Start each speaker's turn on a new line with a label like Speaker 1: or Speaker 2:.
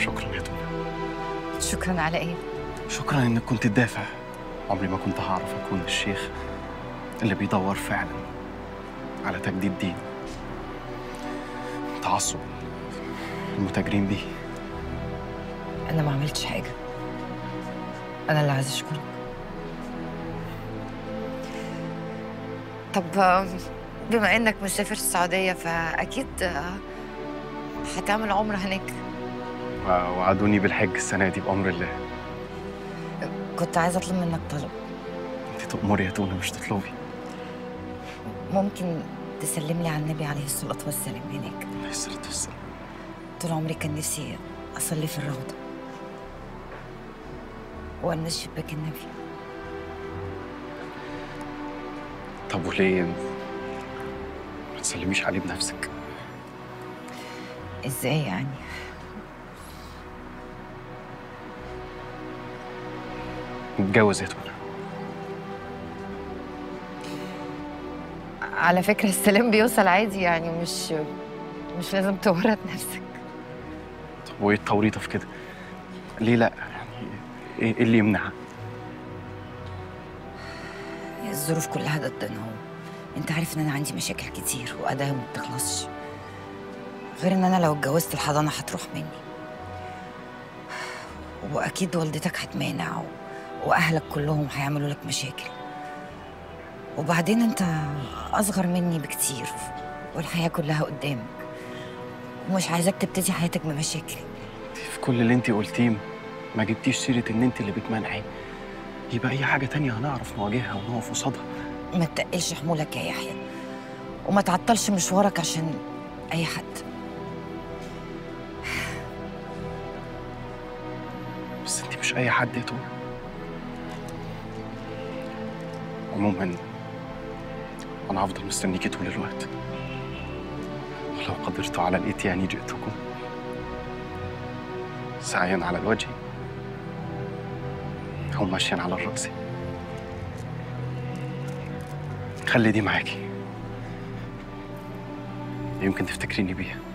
Speaker 1: شكرا يا تونة
Speaker 2: شكرا على ايه
Speaker 1: شكرا انك كنت تدافع عمري ما كنت هعرف اكون الشيخ اللي بيدور فعلا على تجديد دين تعصب المتاجرين بيه
Speaker 2: انا ما عملتش حاجه انا اللي عايزه اشكرك طب آه، بما انك مسافر السعوديه فاكيد آه، هتعمل عمره هناك
Speaker 1: وعدوني بالحج السنه دي بامر الله
Speaker 2: كنت عايزه اطلب منك طلب
Speaker 1: انت تأمري يا تونة مش تطلبي
Speaker 2: ممكن تسلم لي على النبي عليه الصلاه والسلام هناك
Speaker 1: عليه الصلاه والسلام
Speaker 2: طول عمري كان نفسي اصلي في الروضه والمس شباك النبي
Speaker 1: طب وليه ما تسلميش عليه بنفسك
Speaker 2: ازاي يعني
Speaker 1: نتجوز يا تونة
Speaker 2: على فكره السلام بيوصل عادي يعني مش مش لازم تورط نفسك
Speaker 1: طب وايه التوريطه في كده ليه لا يعني ايه إيه اللي يمنعها
Speaker 2: الظروف كلها ضدنا اهو انت عارف ان انا عندي مشاكل كتير واداها ما بتخلصش غير ان انا لو اتجوزت الحضانه هتروح مني واكيد والدتك هتمانع و... واهلك كلهم هيعملوا لك مشاكل وبعدين انت اصغر مني بكتير والحياه كلها قدامك ومش عايزاك تبتدي حياتك بمشاكل
Speaker 1: في كل اللي انت قلتيه ما جبتيش سيره ان انت اللي بتمنعي يبقى اي حاجه تانية هنعرف نواجهها ونقف قصادها
Speaker 2: ما تقلش حمولك يا يحيى وما تعطلش مشوارك عشان اي حد
Speaker 1: بس انت مش اي حد يا تونة عموما انا هفضل مستنيكي طول الوقت ولو قدرت على الاتيان جئتكم سعيا على الوجه او ماشيا على الراس خلي دي معاكي يمكن تفتكريني بيها